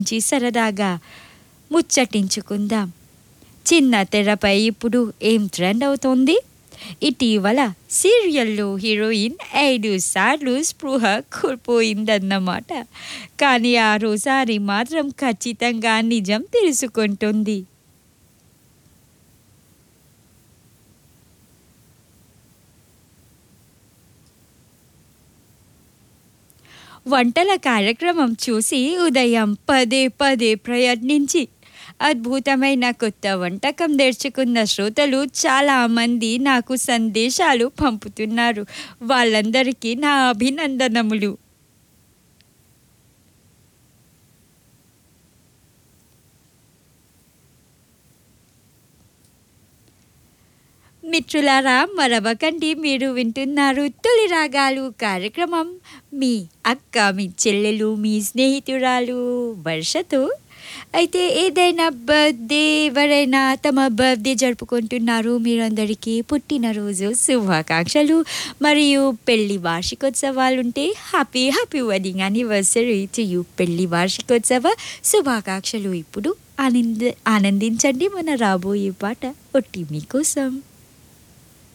గురించి సరదాగా ముచ్చటించుకుందాం చిన్న తెరపై ఇప్పుడు ఏం ట్రెండ్ అవుతోంది ఇటీవల సీరియల్లో హీరోయిన్ ఐదు సార్లు స్పృహ కోల్పోయిందన్నమాట కానీ ఆ రోజారి మాత్రం ఖచ్చితంగా నిజం తెలుసుకుంటుంది వంటల కార్యక్రమం చూసి ఉదయం పదే పదే ప్రయత్నించి అద్భుతమైన కొత్త వంటకం నేర్చుకున్న శ్రోతలు చాలామంది నాకు సందేశాలు పంపుతున్నారు వాళ్ళందరికీ నా అభినందనములు మిత్రులారా మరవకండి మీరు వింటున్నారు తొలి రాగాలు కార్యక్రమం మీ అక్క మీ చెల్లెలు మీ స్నేహితురాలు వర్షతో అయితే ఏదైనా బర్త్డే ఎవరైనా తమ బర్త్డే జరుపుకుంటున్నారు మీరందరికీ పుట్టినరోజు శుభాకాంక్షలు మరియు పెళ్లి వార్షికోత్సవాలు ఉంటే happy happy wedding anniversary to you పెళ్లి వార్షికోత్సవ శుభాకాంక్షలు ఇప్పుడు ఆనంద ఆనందించండి మన రాబోయే పాట ఒట్టి మీకోసం